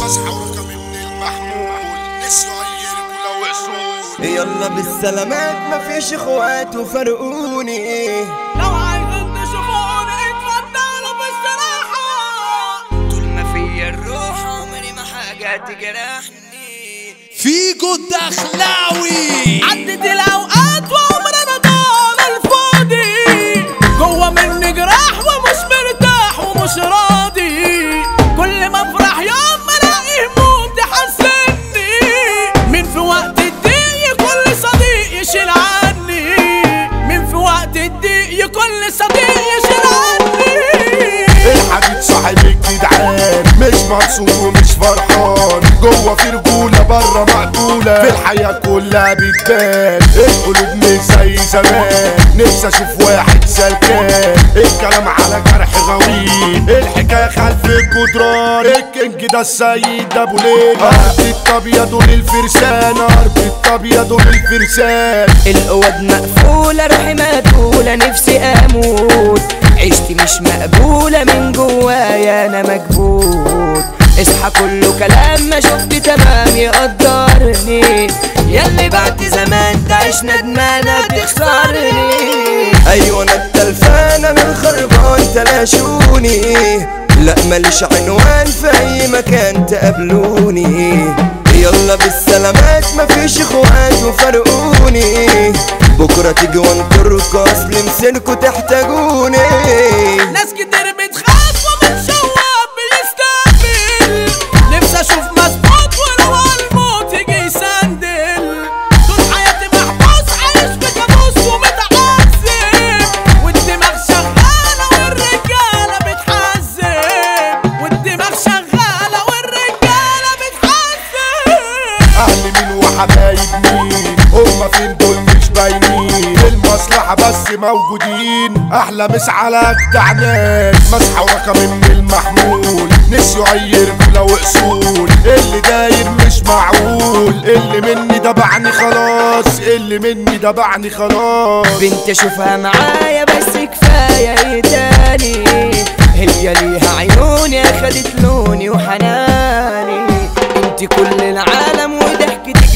مسحة ورقم من المحمول نسيوا أي رجولة وأصول يلا بالسلامات مفيش اخوات وفرقوني لو عايزين تشوفوني اتفضلوا باستراحة طول ما فيا الروح عمري ما حاجة تجرحني فيجو الدخلاوي عدت الأوقات وعمرنا ضاع الفاضي جوه مني جراح ومش مرتاح ومش راضي كل ما افرح يوم ما الاقي هموم تحزني مين في وقت الضيق كل صديق يشيل عني مين في وقت الضيق كل صديق يشيل عني الحديد صاحب الجدعان مش مبسوط ومش فرحان جوه في رجولة بره مقتولة في الحياة كلها بتبان القلوب مش زي زمان نفسي اشوف واحد سلكان الكلام على جرح غويط الحكاية خلف الجدران الكينج ده السيد ابو ليلى ارض الطابية دول الفرسان ارض الطابية دول الفرسان الأوض مقفولة روحي مقتولة نفسي أموت عيشتي مش مقبولة من جوايا أنا مكبوت اصحى كله كلام ما شفت تمام يقدرني ياللي بعد زمان تعيش ندمانة تخسرني ايوه انا التلفانة من خربان تلاشوني لا ماليش عنوان في اي مكان تقابلوني يلا بالسلامات مفيش اخوات وفرقوني بكرة تيجي وانطركوا اصل مسيركوا تحتاجوني ناس كتير بتخاف ومتشوق بيستقبل نفسي اشوف مظبوط ولو الموت يجي يسندل طول حياتي محبوس عايش في كابوس ومتعذب والدماغ شغالة والرجالة بتحزب والدماغ شغالة والرجالة بتحزب اهل مين وحبايب مين هما فين دول مش باينين المصلحة بس موجودين احلى مس على اجدع ناس مسحة ورقم من المحمول نسيوا اي رجولة واصول اللي داير مش معقول اللي مني ده بعني خلاص اللي مني ده بعني خلاص بنت اشوفها معايا بس كفايه ايه تاني هي ليها عيوني اخدت لوني وحناني انت كل العالم وضحكتك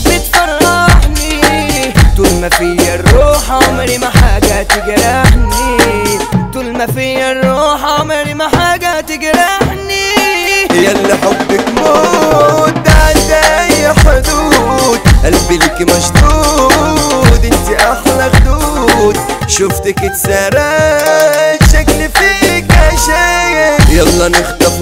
بتفرحني طول ما فيا الروح عمري ما حاجه تجرحني طول ما فيا الروح عمري ما حاجه تجرحني يلا حبك موت ده عدى اي حدود قلبي لك مشدود انت احلى خدود شفتك اتسرقت شكلي فيك عشايق يلا نخطف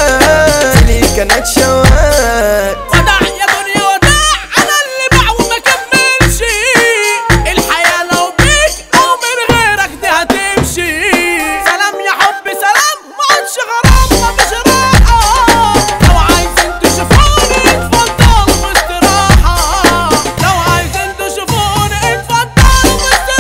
وقت ليك انا اتشوقت وداع يا دنيا وداع انا اللي باع وما كملش الحياة لو بيك او من غيرك دي هتمشي سلام يا حب سلام ما عادش غرام مفيش راحة لو عايزين تشوفوني اتفضلوا باستراحة لو عايزين تشوفوني اتفضلوا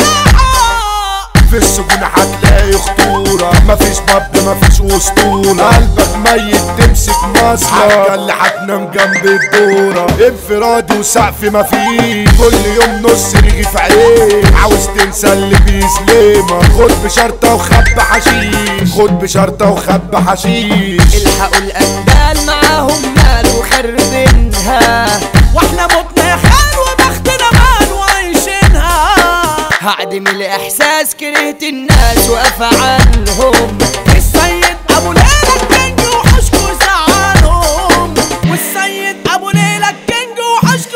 باستراحة في السجون هتلاقي خطورة مفيش باب مفيش اسطورة قلبك ميت تمسك مصلة اللي هتنام جنب الدورة انفرادي وسقف مفيش كل يوم نص رغيف عيش عاوز تنسى اللي بيسلمك خد بشرطة وخب حشيش خد بشرطة وخب حشيش الحقوا الأندال معاهم مال وخربينها واحنا متنا يا خال وبختنا مال وعايشينها هعدم الإحساس كرهت الناس وأفعالهم السيد ابو ليلى الكينج وحشكو زعلهم والسيد ابو ليلى الكينج وحشكو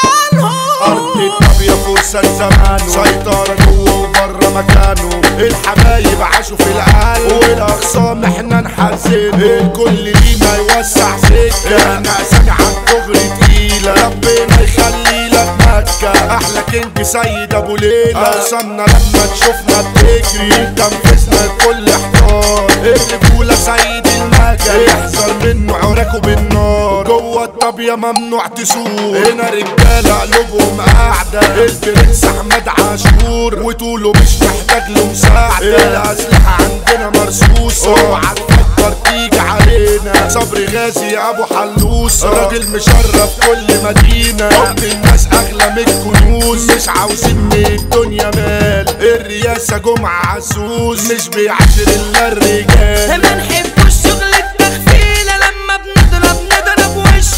أرض زعلهم الطبيعة فرصة زمانه سيطرة جوه وبره مكانه الحبايب عاشوا في العالم والأخصام احنا نحزن الكل لينا يوسع سكة احنا أسامي عالدغري تقيلة ربنا يخلي لك مكة أحلى كينج سيد أبو ليلى أقسمنا لما تشوفنا بتجري تنفذنا الكل احتار الرجولة سيد المكة يحذر منه عراكه بالنار جوه الطابية ممنوع تسوق هنا رجالة قلوبهم قاعدة البرنس أحمد عاشور وطوله مش محتاج له مساعدة الأسلحة عندنا مرصوصة اوعى تفكر تيجي علينا صبري غازي أبو حلوسة راجل مشرف كل مدينة حب الناس أغلى من الكنوز مش عاوزين من الدنيا مال الرئاسة جمعة عزوز مش بيعاشر إلا الرجال ما نحبوش شغل التخفيلة لما بنضرب نضرب وش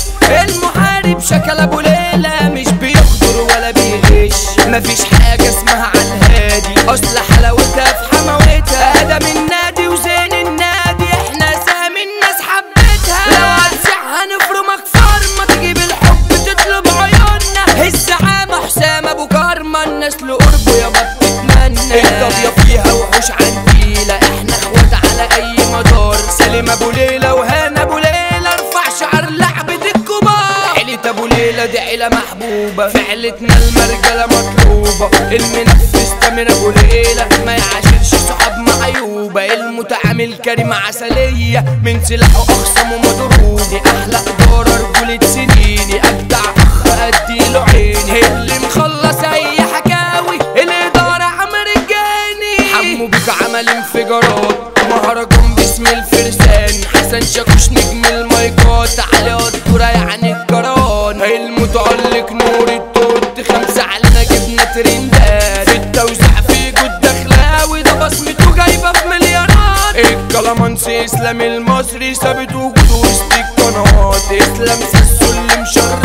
عيلة دي عيلة محبوبة في عيلتنا المرجلة مطلوبة المنفذ تامر ابو ليلة ما يعاشرش صحاب معيوبة المتعامل كريم عسلية من سلاحه اخصم ومضروب دي احلى ادارة رجولة سنيني اجدع اخ اديله عيني اللي مخلص اي حكاوي الادارة عمر الجاني حمو بيك عمل انفجارات مهرجان باسم الفرسان حسن شاكوش نجم المايكات علي قدورة يعني الجران المتألق نور التوت خمسة علينا جبنا ترندات في التوزيع في جود دخلاوي ده بصمته جايبة في مليارات الكلامانسي اسلام المصري ثابت وجوده وسط القنوات اسلام ساسو اللي مشرف